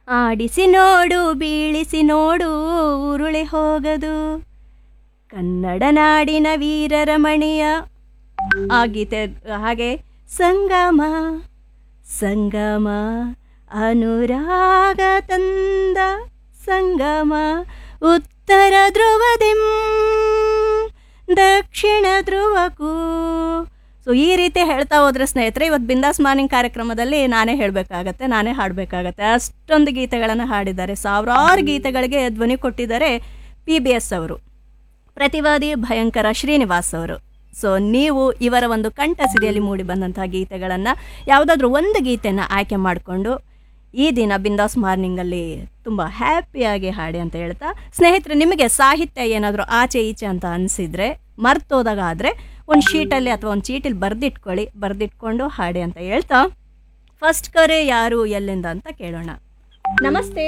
ಆಡಿಸಿ ನೋಡು ಬೀಳಿಸಿ ನೋಡು ಉರುಳಿ ಹೋಗದು ಕನ್ನಡ ನಾಡಿನ ವೀರರ ಮಣಿಯ ಆ ಗೀತೆ ಹಾಗೆ ಸಂಗಮ ಸಂಗಮ ಅನುರಾಗ ತಂದ ಸಂಗಮ ಉತ್ತರ ಧ್ರುವದಿಂ ದಕ್ಷಿಣ ಧ್ರುವಕ್ಕೂ ಸೊ ಈ ರೀತಿ ಹೇಳ್ತಾ ಹೋದ್ರೆ ಸ್ನೇಹಿತರೆ ಇವತ್ತು ಬಿಂದಾಸ್ ಮಾರ್ನಿಂಗ್ ಕಾರ್ಯಕ್ರಮದಲ್ಲಿ ನಾನೇ ಹೇಳಬೇಕಾಗತ್ತೆ ನಾನೇ ಹಾಡಬೇಕಾಗತ್ತೆ ಅಷ್ಟೊಂದು ಗೀತೆಗಳನ್ನು ಹಾಡಿದ್ದಾರೆ ಸಾವಿರಾರು ಗೀತೆಗಳಿಗೆ ಧ್ವನಿ ಕೊಟ್ಟಿದ್ದಾರೆ ಪಿ ಬಿ ಎಸ್ ಅವರು ಪ್ರತಿವಾದಿ ಭಯಂಕರ ಶ್ರೀನಿವಾಸ್ ಅವರು ಸೊ ನೀವು ಇವರ ಒಂದು ಕಂಠ ಸಿರಿಯಲ್ಲಿ ಮೂಡಿ ಬಂದಂತಹ ಗೀತೆಗಳನ್ನು ಯಾವುದಾದ್ರೂ ಒಂದು ಗೀತೆನ ಆಯ್ಕೆ ಮಾಡಿಕೊಂಡು ಈ ದಿನ ಬಿಂದಾಸ್ ಮಾರ್ನಿಂಗಲ್ಲಿ ತುಂಬ ಹ್ಯಾಪಿಯಾಗಿ ಹಾಡಿ ಅಂತ ಹೇಳ್ತಾ ಸ್ನೇಹಿತರೆ ನಿಮಗೆ ಸಾಹಿತ್ಯ ಏನಾದರೂ ಆಚೆ ಈಚೆ ಅಂತ ಅನಿಸಿದರೆ ಮರ್ತೋದಾಗ ಆದರೆ ಒಂದು ಶೀಟಲ್ಲಿ ಅಥವಾ ಒಂದು ಚೀಟಿಲಿ ಬರೆದಿಟ್ಕೊಳ್ಳಿ ಬರೆದಿಟ್ಕೊಂಡು ಹಾಡಿ ಅಂತ ಹೇಳ್ತಾ ಫಸ್ಟ್ ಕರೆ ಯಾರು ಎಲ್ಲಿಂದ ಅಂತ ಕೇಳೋಣ ನಮಸ್ತೆ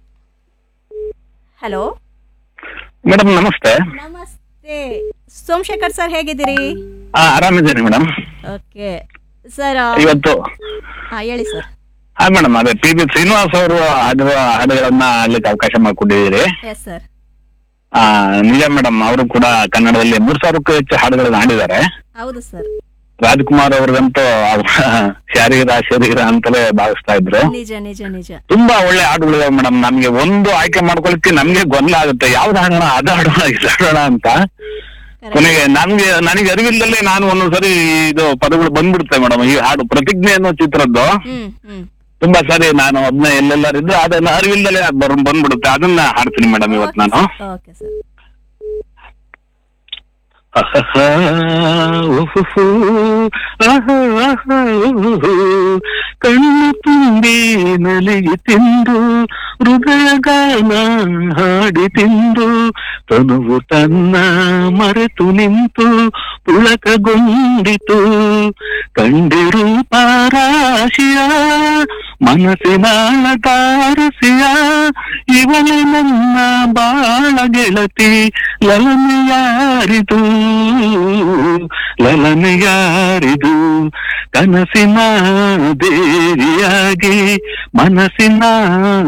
ಹಲೋ ಮೇಡಮ್ ನಮಸ್ತೆ ನಮಸ್ತೆ ಸೋಮಶೇಖರ್ ಸರ್ ಹೇಗಿದ್ದೀರಿ ಆ, ಆರಾಮಿದ್ದೀನಿ ಮೇಡಮ್ ಓಕೆ ಸರ್ ಇವತ್ತು ಹಾಂ ಹೇಳಿ ಸರ್ ಹಾ ಮೇಡಮ್ ಅದೇ ಪಿ ಬಿ ಶ್ರೀನಿವಾಸ್ ಅವರು ಹಾಡಿರುವ ಹಾಡುಗಳನ್ನ ಆಡ್ಲಿಕ್ಕೆ ಅವಕಾಶ ಮಾಡಿಕೊಟ್ಟಿದ್ದೀರಿ ಎಸ್ ಸರ್ ಆ, ನಿಜ ಮೇಡಮ್ ಅವರು ಕೂಡ ಕನ್ನಡದಲ್ಲಿ ಮೂರ್ ಸಾವಿರಕ್ಕೂ ಹೆಚ್ಚು ಹಾಡುಗಳನ್ನ ಹಾಡಿದ್ದಾರೆ ಹೌದು ಸರ್ ರಾಜ್ಕುಮಾರ್ ಅವ್ರಿಗಂತೂ ಅವ್ರ ಶರೀರ ಶರೀರ ಅಂತಲೇ ಭಾವಿಸ್ತಾ ಇದ್ರು ನಿಜ ನಿಜ ನಿಜ ತುಂಬಾ ಒಳ್ಳೆ ಹಾಡುಗಳಿದಾವೆ ಮೇಡಮ್ ನಮ್ಗೆ ಒಂದು ಆಯ್ಕೆ ಮಾಡ್ಕೊಳಕ್ಕೆ ನಮ್ಗೆ ಗೊಂದಲ ಆಗುತ್ತೆ ಯಾವ್ದು ಹಾಡೋಣ ಅದು ಹಾಡೋಣ ಇದು ಹಾಡೋಣ ಅಂತ Correct. ಕೊನೆಗೆ ನನ್ಗೆ ನನಗೆ ಅರಿವಿಲ್ಲದಲ್ಲೇ ನಾನು ಒಂದೊಂದ್ಸರಿ ಇದು ಪದಗಳು ಬಂದ್ಬಿಡುತ್ತೆ ಮೇಡಮ್ ಈ ಹಾಡು ಪ್ರತಿಜ್ಞೆ ಅನ್ನೋ ಚಿತ್ರದ್ದು ಹ್ಮ್ ಹ್ಮ್ ತುಂಬಾ ಸರಿ ನಾನು ಅದನ್ನ ಎಲ್ಲೆಲ್ಲರಿದ್ದು ಅದನ್ನ ಅರಿವಿಲ್ಲದೆ ಅದ್ ಬರ್ ಬಂದ್ಬಿಡುತ್ತೆ ಅದನ್ನ ಹಾಡ್ತೀನಿ ಮೇಡಮ್ ಇವತ್ತು ನಾನು ಓಕೆ ಸರ್ ಉಹುಹು, ಆಹಾ, ಆಹಾ, ಉಹುಹು. ಕಣ್ಣು ತುಂಬಿ ನಲಿಗೆ ತಿಂದು ಹೃದಯ ಗಾನ ಹಾಡಿ ತಿಂದು ತನುವು ತನ್ನ ಮರೆತು ನಿಂತು ಪುಳಕಗೊಂಡಿತು ಕಂಡಿರು ಪಾರಾಶಿಯ ಮನಸ್ಸಿನ ತಾರಸಿಯ ಇವಳೆ ನನ್ನ ಬಾಳ ಗೆಳತಿ ಲಲನೆಯಾರಿದು ಲಲನೆಯಾರಿದು ಕನಸಿನ ದೇವಿಯಾಗಿ ಮನಸ್ಸಿನ